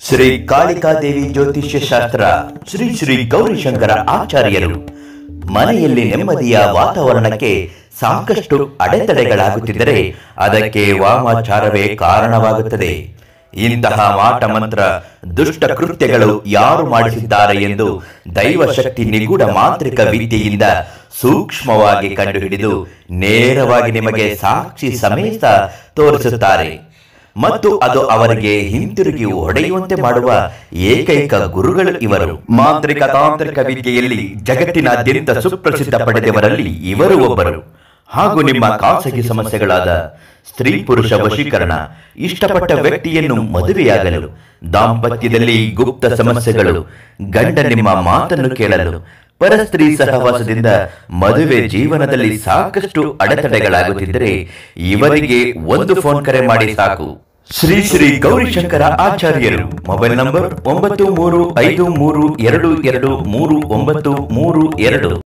ಶ್ರೀ ಕಾಳಿಕಾದೇವಿ ಜ್ಯೋತಿಷ್ಯ ಶಾಸ್ತ್ರ ಶ್ರೀ ಶ್ರೀ ಗೌರಿಶಂಕರ ಆಚಾರ್ಯರು ಮನೆಯಲ್ಲಿ ನೆಮ್ಮದಿಯ ವಾತಾವರಣಕ್ಕೆ ಸಾಕಷ್ಟು ಅಡೆತಡೆಗಳಾಗುತ್ತಿದ್ದರೆ ಅದಕ್ಕೆ ವಾಮಾಚಾರವೇ ಕಾರಣವಾಗುತ್ತದೆ ಇಂತಹ ಮಾಟ ಮಂತ್ರ ದುಷ್ಟ ಕೃತ್ಯಗಳು ಯಾರು ಮಾಡಿಸಿದ್ದಾರೆ ಎಂದು ದೈವಶಕ್ತಿ ನಿಗೂಢ ಮಾಂತ್ರಿಕ ವಿದ್ಯೆಯಿಂದ ಸೂಕ್ಷ್ಮವಾಗಿ ಕಂಡುಹಿಡಿದು ನೇರವಾಗಿ ನಿಮಗೆ ಸಾಕ್ಷಿ ಸಮೇತ ತೋರಿಸುತ್ತಾರೆ ಮತ್ತು ಅದು ಅವರಿಗೆ ಹಿಂತಿರುಗಿ ಹೊಡೆಯುವಂತೆ ಮಾಡುವ ಏಕೈಕ ಗುರುಗಳು ಇವರು ಮಾಂತ್ರಿಕ ತಾಂತ್ರಿಕ ವಿದ್ಯೆಯಲ್ಲಿ ಜಗತ್ತಿನಾದ್ಯಂತ ಸುಪ್ರಸಿದ್ಧ ಪಡೆದವರಲ್ಲಿ ಇವರು ಒಬ್ಬರು ಹಾಗೂ ನಿಮ್ಮ ಖಾಸಗಿ ಸಮಸ್ಯೆಗಳಾದ ಸ್ತ್ರೀ ಪುರುಷ ವಶೀಕರಣ ಇಷ್ಟಪಟ್ಟ ವ್ಯಕ್ತಿಯನ್ನು ಮದುವೆಯಾಗಲು ದಾಂಪತ್ಯದಲ್ಲಿ ಗುಪ್ತ ಸಮಸ್ಯೆಗಳು ಗಂಡ ನಿಮ್ಮ ಮಾತನ್ನು ಕೇಳಲು ಪರಸ್ತ್ರೀ ಸಹವಾಸದಿಂದ ಮದುವೆ ಜೀವನದಲ್ಲಿ ಸಾಕಷ್ಟು ಅಡೆತಡೆಗಳಾಗುತ್ತಿದ್ದರೆ ಇವರಿಗೆ ಒಂದು ಫೋನ್ ಕರೆ ಮಾಡಿ ಸಾಕು ಶ್ರೀ ಶ್ರೀ ಗೌರಿಶಂಕರ ಆಚಾರ್ಯರು ಮೊಬೈಲ್ ನಂಬರ್ ಒಂಬತ್ತು ಮೂರು ಐದು ಮೂರು ಎರಡು ಎರಡು ಮೂರು ಒಂಬತ್ತು ಮೂರು ಎರಡು